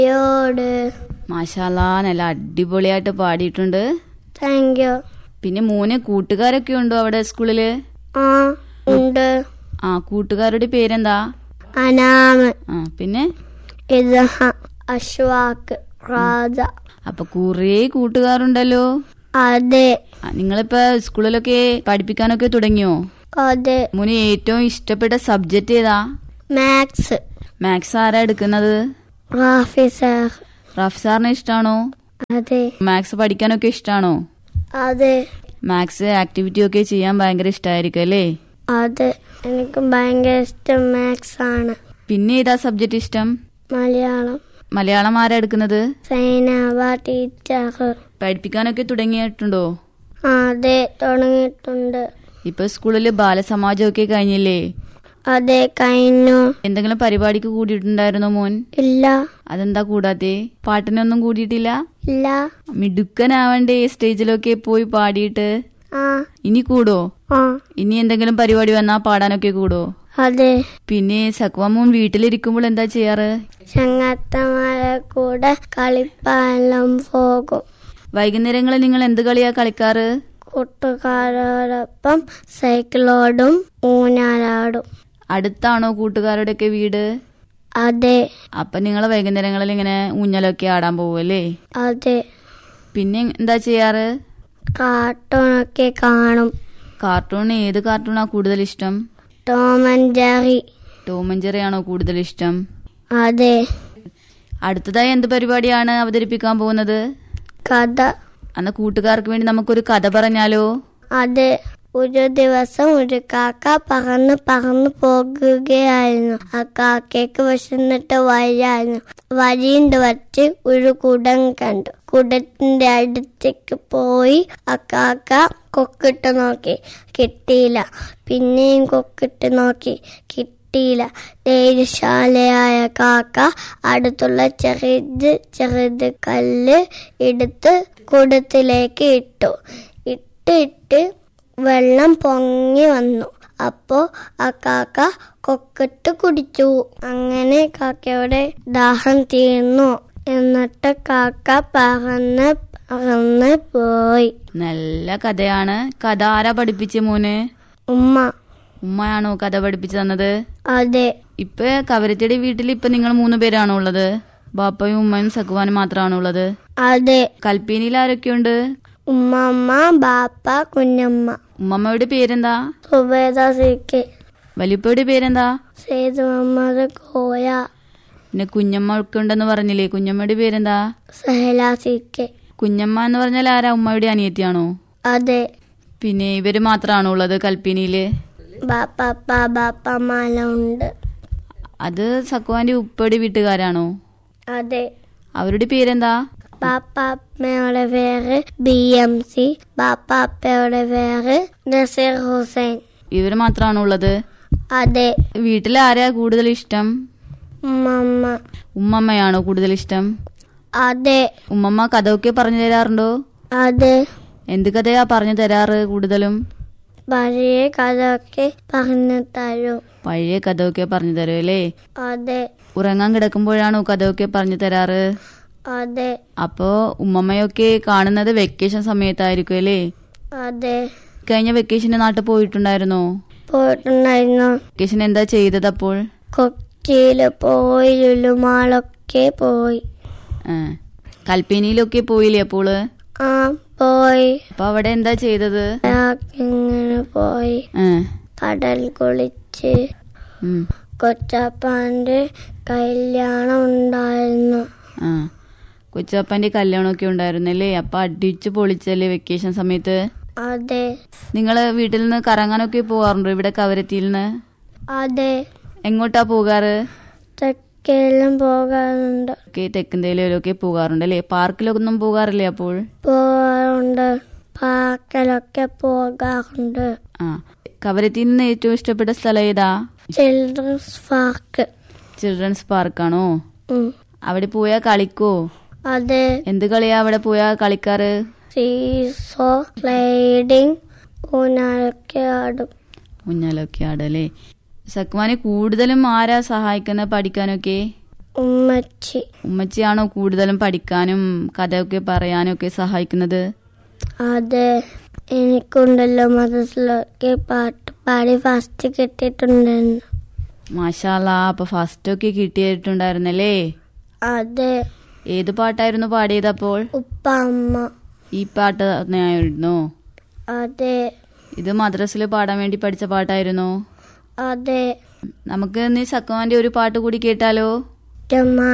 യോട് മാഷാല്ലാ നല്ല അടിപൊളിയായിട്ട് പാടിയിട്ടുണ്ട് താങ്ക് യു പിന്നെ മൂന്ന് കൂട്ടുകാരൊക്കെ ഉണ്ടോ അവിടെ സ്കൂളില് ആ ഉണ്ട് ആ കൂട്ടുകാരുടെ പേരെന്താ അനാമ് ആ പിന്നെ ഇദ്ഹ അശ്വാക്ക് റാജ അപ്പൊ കുറേ കൂട്ടുകാരുണ്ടല്ലോ അതെ ആ, നിങ്ങളിപ്പോ സ്കൂളിലൊക്കെ പഠിപ്പിക്കാനൊക്കെ തുടങ്ങിയോ അതെ മോന് ഏറ്റവും ഇഷ്ടപ്പെട്ട സബ്ജക്റ്റ് ഏതാ മാത്സ് മാത്സ് ആരാ എടുക്കുന്നത് റാഫി സാർ റഫ് സാറിന് ഇഷ്ടാണോ അതെ മാത്സ് പഠിക്കാനൊക്കെ ഇഷ്ടാണോ അതെ മാത്സ് ആക്ടിവിറ്റി ഒക്കെ ചെയ്യാൻ ഭയങ്കര ഇഷ്ടമായിരിക്കും അല്ലേ അതെ എനിക്ക് ഭയങ്കര ഇഷ്ടം മാത്സ് ആണ് പിന്നെ ഏതാ സബ്ജക്റ്റ് ഇഷ്ടം മലയാളം മലയാളം ആരാ എടുക്കുന്നത് സൈനാബ ടീച്ചർ പഠിപ്പിക്കാനൊക്കെ തുടങ്ങിയിട്ടുണ്ടോ അതെ തുടങ്ങിയിട്ടുണ്ട് ഇപ്പൊ സ്കൂളില് ബാലസമാജമൊക്കെ കഴിഞ്ഞില്ലേ അതെ കഴിഞ്ഞു എന്തെങ്കിലും പരിപാടിക്ക് കൂടിയിട്ടുണ്ടായിരുന്നോ മോൻ ഇല്ല അതെന്താ കൂടാതെ പാട്ടിനൊന്നും കൂടിയിട്ടില്ല ഇല്ല മിടുക്കനാവണ്ടേ സ്റ്റേജിലൊക്കെ പോയി പാടിയിട്ട് ആ ഇനി കൂടോ ആ ഇനി എന്തെങ്കിലും പരിപാടി വന്നാ പാടാനൊക്കെ കൂടോ അതെ പിന്നെ സക്വാമോൻ വീട്ടിലിരിക്കുമ്പോൾ എന്താ ചെയ്യാറ് ചങ്ങാത്തമാരെ കൂടെ കളിപ്പാനെല്ലാം പോകും വൈകുന്നേരങ്ങളിൽ നിങ്ങൾ എന്ത് കളിയാ കളിക്കാറ് കൂട്ടുകാരോടൊപ്പം സൈക്കിളോടും ഊഞ്ഞാലാടും അടുത്താണോ കൂട്ടുകാരുടെയൊക്കെ വീട് അതെ അപ്പൊ നിങ്ങൾ വൈകുന്നേരങ്ങളിൽ ഇങ്ങനെ ഊഞ്ഞലൊക്കെ ആടാൻ പോവല്ലേ അതെ പിന്നെ എന്താ ചെയ്യാറ് കാർട്ടൂണൊക്കെ കാണും കാർട്ടൂൺ ഏത് കാർട്ടൂണാ കൂടുതൽ ഇഷ്ടം Tom and Jerry Tom and Jerry ആണോ കൂടുതൽ ഇഷ്ടം അതെ അടുത്തതായി എന്ത് പരിപാടിയാണ് അവതരിപ്പിക്കാൻ പോകുന്നത് കഥ അന്ന് കൂട്ടുകാർക്ക് വേണ്ടി നമുക്കൊരു കഥ പറഞ്ഞാലോ അതെ ഒരു ദിവസം ഒരു കാക്ക പറന്ന് പറന്ന് പോകുകയായിരുന്നു ആ കാക്കയ്ക്ക് വിശന്നിട്ട് വഴിയായിരുന്നു വഴിയുണ്ട് വച്ച് ഒരു കുടം കണ്ടു കുടത്തിന്റെ അടുത്തേക്ക് പോയി ആ കാക്ക കൊക്കിട്ട് നോക്കി കിട്ടിയില്ല പിന്നെയും കൊക്കിട്ട് നോക്കി കിട്ടിയില്ല ധൈര്യശാലയായ കാക്ക അടുത്തുള്ള ചെറുത് ചെറുത് കല്ല് എടുത്ത് കുടത്തിലേക്ക് ഇട്ടു ഇട്ട് ഇട്ട് വെള്ളം പൊങ്ങി വന്നു അപ്പോ ആ കാക്ക കൊക്കിട്ട് കുടിച്ചു അങ്ങനെ കാക്കയുടെ ദാഹം തീർന്നു എന്നിട്ട് കാക്ക പറന്ന് പറന്ന് പോയി നല്ല കഥയാണ് കഥ ആരാ പഠിപ്പിച്ച മോന് ഉമ്മ ഉമ്മയാണോ കഥ പഠിപ്പിച്ചു തന്നത് അതെ ഇപ്പൊ കവരത്തിയുടെ വീട്ടിൽ ഇപ്പൊ നിങ്ങൾ മൂന്ന് പേരാണോ ഉള്ളത് ബാപ്പയും ഉമ്മയും സക്കുവാനും മാത്രമാണോ ഉള്ളത് അതെ കൽപ്പീനിയിൽ ആരൊക്കെയുണ്ട് ഉമ്മമ്മ ബാപ്പ കുഞ്ഞമ്മ ഉമ്മമ്മയുടെ പേരെന്താ സുബേദ സിക്ക് വലിയപ്പയുടെ പേരെന്താ സെയ്ദ് മുഹമ്മദ് കോയ പിന്നെ കുഞ്ഞമ്മ ഒക്കെ ഉണ്ടെന്ന് പറഞ്ഞില്ലേ കുഞ്ഞമ്മയുടെ പേരെന്താ സഹല സിക്ക് കുഞ്ഞമ്മ എന്ന് പറഞ്ഞാൽ ആരാ ഉമ്മയുടെ അനിയത്തിയാണോ അതെ പിന്നെ ഇവര് മാത്രമാണോ ഉള്ളത് കൽപ്പീനിയില് ബാപ്പ ബാപ്പമാല ഉണ്ട് അത് സക്കുവാന്റെ ഉപ്പയുടെ വീട്ടുകാരാണോ അതെ അവരുടെ പേരെന്താ ബാപ്പാപ്പയുടെ പേര് ബി എം സി ബാപ്പാപ്പയുടെ പേര് നസീർ ഹുസൈൻ ഇവര് മാത്രമാണോ ഉള്ളത് അതെ വീട്ടിൽ ആരെയാ കൂടുതൽ ഇഷ്ടം ഉമ്മമ്മ ഉമ്മമ്മയാണോ കൂടുതൽ ഇഷ്ടം അതെ ഉമ്മമ്മ കഥയൊക്കെ പറഞ്ഞു തരാറുണ്ടോ അതെ എന്ത് കഥയാ പറഞ്ഞു തരാറ് കൂടുതലും പഴയ കഥയൊക്കെ പറഞ്ഞു തരും പഴയ കഥയൊക്കെ പറഞ്ഞു തരും അല്ലേ അതെ ഉറങ്ങാൻ കിടക്കുമ്പോഴാണോ കഥയൊക്കെ പറഞ്ഞു തരാറ് അതെ അപ്പോ ഉമ്മമ്മയൊക്കെ കാണുന്നത് വെക്കേഷൻ സമയത്തായിരിക്കും അല്ലേ അതെ കഴിഞ്ഞ വെക്കേഷന് നാട്ടിൽ പോയിട്ടുണ്ടായിരുന്നോ പോയിട്ടുണ്ടായിരുന്നു വെക്കേഷൻ എന്താ ചെയ്തത് അപ്പോൾ കൊച്ചിയില് പോയി ലുലുമാളൊക്കെ പോയി ആ. കൽപ്പേനിയിലൊക്കെ പോയില്ലേ അപ്പോള് ആ പോയി അപ്പൊ അവിടെ എന്താ ചെയ്തത് ഇങ്ങനെ പോയി ആ. കടൽ കുളിച്ച് ഉം. കൊച്ചാപ്പാന്റെ കല്യാണം ഉണ്ടായിരുന്നു ആ കൊച്ചപ്പന്റെ കല്യാണമൊക്കെ ഉണ്ടായിരുന്നല്ലേ അപ്പൊ അടിച്ചു പൊളിച്ചല്ലേ വെക്കേഷൻ സമയത്ത് അതെ നിങ്ങള് വീട്ടിൽ നിന്ന് കറങ്ങാനൊക്കെ പോവാറുണ്ടോ ഇവിടെ കവരത്തിയിൽ നിന്ന് അതെ എങ്ങോട്ടാ പോകാറ് തെക്കെല്ലാം പോകാറുണ്ട് ഒക്കെ തെക്കുന്തേലൊക്കെ പോകാറുണ്ട് അല്ലേ പാർക്കിലൊന്നും പോകാറില്ലേ അപ്പോൾ പോകാറുണ്ട് പാർക്കിലൊക്കെ പോകാറുണ്ട് ആ കവരത്തിയിൽ നിന്ന് ഏറ്റവും ഇഷ്ടപ്പെട്ട സ്ഥലം ഏതാ ചിൽഡ്രൻസ് പാർക്ക് ചിൽഡ്രൻസ് പാർക്കാണോ ഉം. അവിടെ പോയാ കളിക്കോ അതെ എന്ത് കളിയാ അവിടെ പോയാ കളിക്കാറ് സീസോ സ്ലൈഡിങ് ഊഞ്ഞാലൊക്കെ ആടും ഊഞ്ഞാലൊക്കെ ആടല്ലേ സക്കുമാനെ കൂടുതലും ആരാ സഹായിക്കുന്ന പഠിക്കാനൊക്കെ ഉമ്മച്ചി ഉമ്മച്ചിയാണോ കൂടുതലും പഠിക്കാനും കഥയൊക്കെ പറയാനും ഒക്കെ സഹായിക്കുന്നത് അതെ എനിക്കുണ്ടല്ലോ മദ്രസിലൊക്കെ പാട്ട് പാടി ഫസ്റ്റ് കിട്ടിയിട്ടുണ്ടായിരുന്നു മാഷാല്ല അപ്പൊ ഫസ്റ്റ് ഒക്കെ കിട്ടിയിട്ടുണ്ടായിരുന്നല്ലേ അതെ ഏത് പാട്ടായിരുന്നു പാടിയത് അപ്പോൾ ഉപ്പ അമ്മ ഈ പാട്ട് തന്നെയായിരുന്നോ അതെ ഇത് മദ്രസിൽ പാടാൻ വേണ്ടി പഠിച്ച പാട്ടായിരുന്നോ അതെ നമുക്ക് നീ സക്കുമാന്റെ ഒരു പാട്ട് കൂടി കേട്ടാലോ ചമ്മ